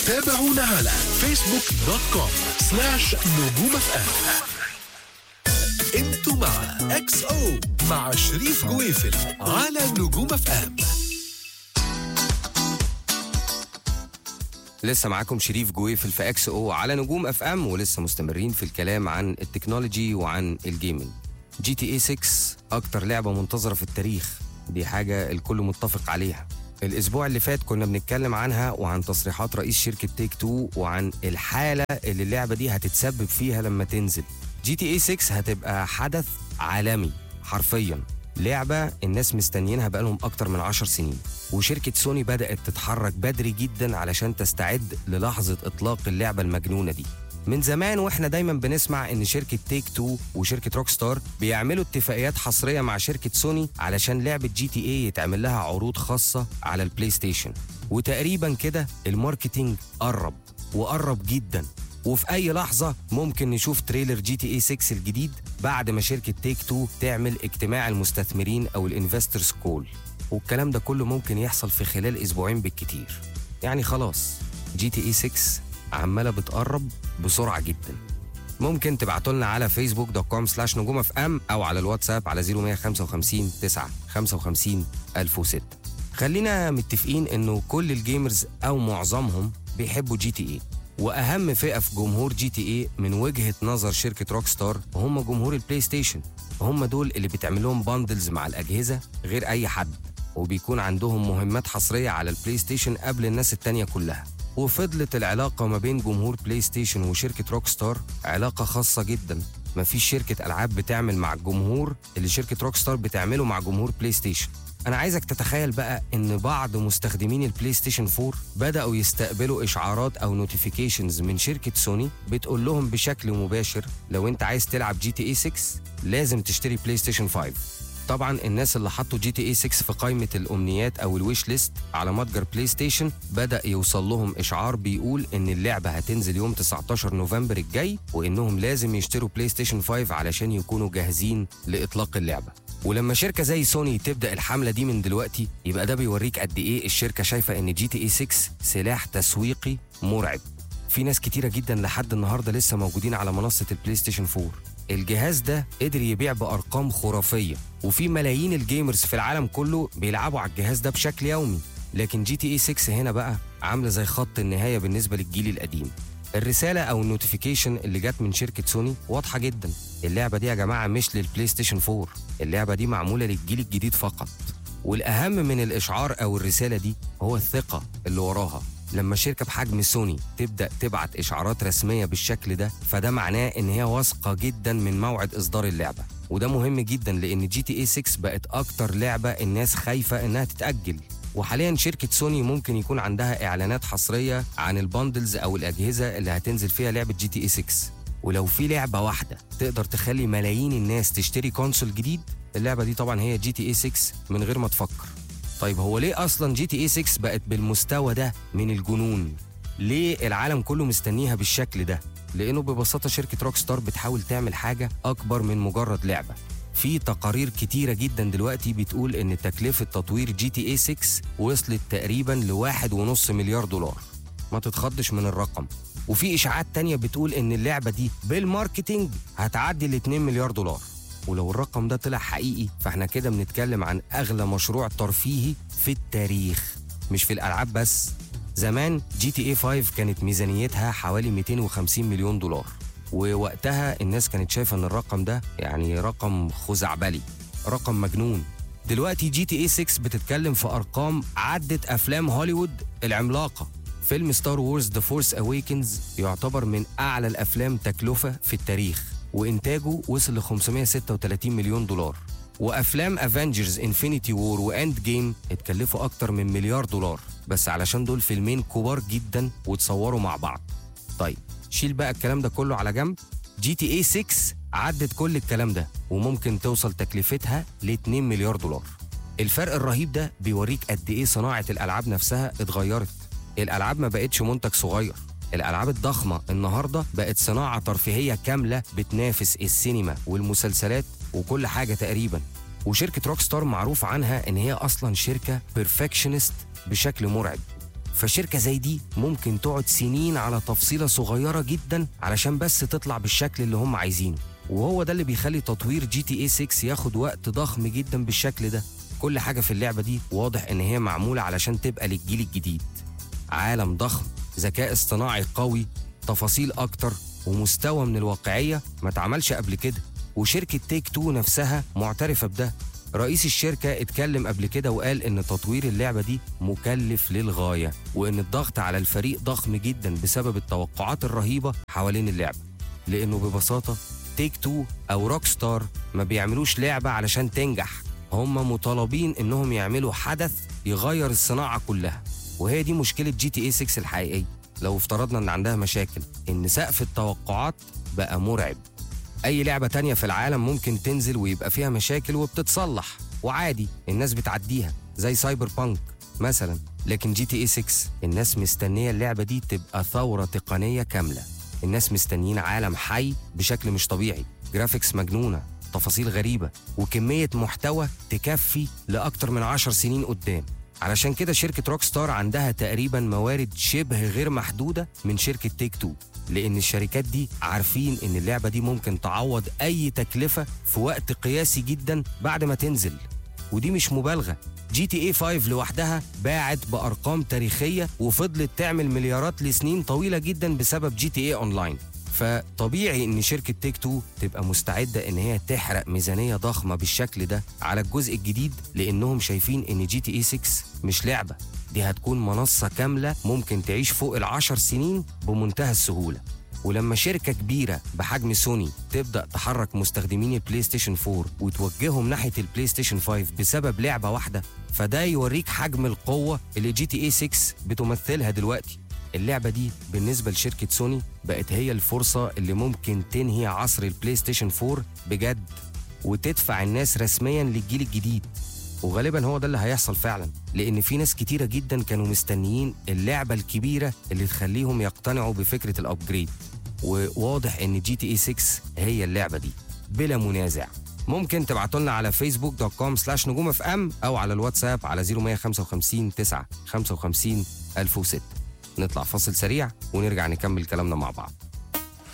تابعونا على فيسبوك دوت كوم سلاش نجوم اف ام انتوا مع اكس او مع شريف جويفل على نجوم اف ام لسه معاكم شريف جويفل في اكس او على نجوم اف ام ولسه مستمرين في الكلام عن التكنولوجي وعن الجيمنج جي تي اي 6 اكتر لعبه منتظره في التاريخ دي حاجه الكل متفق عليها الاسبوع اللي فات كنا بنتكلم عنها وعن تصريحات رئيس شركه تيك تو وعن الحاله اللي اللعبه دي هتتسبب فيها لما تنزل جي تي اي 6 هتبقى حدث عالمي حرفيا لعبة الناس مستنيينها بقالهم أكتر من عشر سنين وشركة سوني بدأت تتحرك بدري جدا علشان تستعد للحظة إطلاق اللعبة المجنونة دي من زمان واحنا دايما بنسمع ان شركة تيك تو وشركة روك ستار بيعملوا اتفاقيات حصرية مع شركة سوني علشان لعبة جي تي اي يتعمل لها عروض خاصة على البلاي ستيشن وتقريبا كده الماركتينج قرب وقرب جدا وفي اي لحظه ممكن نشوف تريلر جي تي اي 6 الجديد بعد ما شركه تيك تو تعمل اجتماع المستثمرين او الانفسترز كول والكلام ده كله ممكن يحصل في خلال اسبوعين بالكتير يعني خلاص جي تي اي 6 عماله بتقرب بسرعه جدا ممكن تبعتوا لنا على فيسبوك دوت كوم سلاش نجوم اف ام او على الواتساب على 0155 9 55 1006 خلينا متفقين انه كل الجيمرز او معظمهم بيحبوا جي تي اي واهم فئه في جمهور جي تي اي من وجهه نظر شركه روك ستار هم جمهور البلاي ستيشن هم دول اللي بيتعمل لهم باندلز مع الاجهزه غير اي حد وبيكون عندهم مهمات حصريه على البلاي ستيشن قبل الناس التانية كلها وفضلت العلاقة ما بين جمهور بلاي ستيشن وشركة روك ستار علاقة خاصة جدا مفيش شركة ألعاب بتعمل مع الجمهور اللي شركة روك ستار بتعمله مع جمهور بلاي ستيشن أنا عايزك تتخيل بقى إن بعض مستخدمين البلاي ستيشن 4 بدأوا يستقبلوا إشعارات أو نوتيفيكيشنز من شركة سوني بتقول لهم بشكل مباشر لو أنت عايز تلعب جي تي اي 6 لازم تشتري بلاي ستيشن 5 طبعا الناس اللي حطوا جي تي اي 6 في قائمه الامنيات او الويش ليست على متجر بلاي ستيشن بدا يوصل لهم اشعار بيقول ان اللعبه هتنزل يوم 19 نوفمبر الجاي وانهم لازم يشتروا بلاي ستيشن 5 علشان يكونوا جاهزين لاطلاق اللعبه ولما شركه زي سوني تبدا الحمله دي من دلوقتي يبقى ده بيوريك قد ايه الشركه شايفه ان جي تي اي 6 سلاح تسويقي مرعب في ناس كتيره جدا لحد النهارده لسه موجودين على منصه البلاي ستيشن 4 الجهاز ده قدر يبيع بارقام خرافيه وفي ملايين الجيمرز في العالم كله بيلعبوا على الجهاز ده بشكل يومي لكن جي تي اي 6 هنا بقى عامله زي خط النهايه بالنسبه للجيل القديم الرساله او النوتيفيكيشن اللي جت من شركه سوني واضحه جدا اللعبه دي يا جماعه مش للبلاي ستيشن 4 اللعبه دي معموله للجيل الجديد فقط والاهم من الاشعار او الرساله دي هو الثقه اللي وراها لما شركة بحجم سوني تبدأ تبعت إشعارات رسمية بالشكل ده فده معناه إن هي واثقة جدا من موعد إصدار اللعبة وده مهم جدا لأن جي تي اي 6 بقت أكتر لعبة الناس خايفة إنها تتأجل وحاليا شركة سوني ممكن يكون عندها إعلانات حصرية عن الباندلز أو الأجهزة اللي هتنزل فيها لعبة جي تي اي 6 ولو في لعبة واحدة تقدر تخلي ملايين الناس تشتري كونسول جديد اللعبة دي طبعا هي جي تي اي 6 من غير ما تفكر طيب هو ليه اصلا جي تي اي 6 بقت بالمستوى ده من الجنون ليه العالم كله مستنيها بالشكل ده لانه ببساطه شركه روك ستار بتحاول تعمل حاجه اكبر من مجرد لعبه في تقارير كتيرة جدا دلوقتي بتقول ان تكلفة تطوير جي تي اي 6 وصلت تقريبا لواحد ونص مليار دولار ما تتخضش من الرقم وفي اشاعات تانية بتقول ان اللعبة دي بالماركتينج هتعدي ال 2 مليار دولار ولو الرقم ده طلع حقيقي فاحنا كده بنتكلم عن اغلى مشروع ترفيهي في التاريخ مش في الالعاب بس زمان جي تي اي 5 كانت ميزانيتها حوالي 250 مليون دولار ووقتها الناس كانت شايفه ان الرقم ده يعني رقم خزعبلي رقم مجنون دلوقتي جي تي اي 6 بتتكلم في ارقام عدت افلام هوليوود العملاقه فيلم ستار وورز ذا فورس اويكنز يعتبر من اعلى الافلام تكلفه في التاريخ وانتاجه وصل ل 536 مليون دولار وافلام افنجرز انفينيتي وور واند جيم اتكلفوا اكتر من مليار دولار بس علشان دول فيلمين كبار جدا واتصوروا مع بعض طيب شيل بقى الكلام ده كله على جنب جي تي اي 6 عدت كل الكلام ده وممكن توصل تكلفتها ل 2 مليار دولار الفرق الرهيب ده بيوريك قد ايه صناعه الالعاب نفسها اتغيرت الالعاب ما بقتش منتج صغير الالعاب الضخمه النهارده بقت صناعه ترفيهيه كامله بتنافس السينما والمسلسلات وكل حاجه تقريبا وشركه روك ستار معروف عنها ان هي اصلا شركه بيرفكشنست بشكل مرعب فشركة زي دي ممكن تقعد سنين على تفصيلة صغيرة جدا علشان بس تطلع بالشكل اللي هم عايزينه وهو ده اللي بيخلي تطوير جي تي اي 6 ياخد وقت ضخم جدا بالشكل ده كل حاجة في اللعبة دي واضح ان هي معمولة علشان تبقى للجيل الجديد عالم ضخم ذكاء اصطناعي قوي تفاصيل اكتر ومستوى من الواقعية ما اتعملش قبل كده وشركة تيك تو نفسها معترفة بده رئيس الشركة اتكلم قبل كده وقال إن تطوير اللعبة دي مكلف للغاية وإن الضغط على الفريق ضخم جدا بسبب التوقعات الرهيبة حوالين اللعبة لأنه ببساطة تيك تو أو روك ستار ما بيعملوش لعبة علشان تنجح هم مطالبين إنهم يعملوا حدث يغير الصناعة كلها وهي دي مشكلة جي تي اي 6 الحقيقية لو افترضنا إن عندها مشاكل إن سقف التوقعات بقى مرعب اي لعبه تانية في العالم ممكن تنزل ويبقى فيها مشاكل وبتتصلح وعادي الناس بتعديها زي سايبر بانك مثلا لكن جي تي اي 6 الناس مستنيه اللعبه دي تبقى ثوره تقنيه كامله الناس مستنيين عالم حي بشكل مش طبيعي جرافيكس مجنونه تفاصيل غريبه وكميه محتوى تكفي لاكتر من عشر سنين قدام علشان كده شركة روك ستار عندها تقريبا موارد شبه غير محدودة من شركة تيك تو لأن الشركات دي عارفين إن اللعبة دي ممكن تعوض أي تكلفة في وقت قياسي جدا بعد ما تنزل ودي مش مبالغة جي تي اي 5 لوحدها باعت بأرقام تاريخية وفضلت تعمل مليارات لسنين طويلة جدا بسبب جي تي اي اونلاين فطبيعي ان شركه تيك تو تبقى مستعده ان هي تحرق ميزانيه ضخمه بالشكل ده على الجزء الجديد لانهم شايفين ان جي تي اي 6 مش لعبه دي هتكون منصه كامله ممكن تعيش فوق العشر سنين بمنتهى السهوله ولما شركة كبيرة بحجم سوني تبدأ تحرك مستخدمين البلاي ستيشن 4 وتوجههم ناحية البلاي ستيشن 5 بسبب لعبة واحدة فده يوريك حجم القوة اللي جي تي اي 6 بتمثلها دلوقتي اللعبة دي بالنسبة لشركة سوني بقت هي الفرصة اللي ممكن تنهي عصر البلاي ستيشن 4 بجد وتدفع الناس رسميا للجيل الجديد وغالبا هو ده اللي هيحصل فعلا لان في ناس كتيرة جدا كانوا مستنيين اللعبة الكبيرة اللي تخليهم يقتنعوا بفكرة الابجريد وواضح ان جي تي اي 6 هي اللعبة دي بلا منازع ممكن تبعتوا لنا على فيسبوك دوت كوم سلاش نجوم اف ام او على الواتساب على 0155 9 55 1006 نطلع فاصل سريع ونرجع نكمل كلامنا مع بعض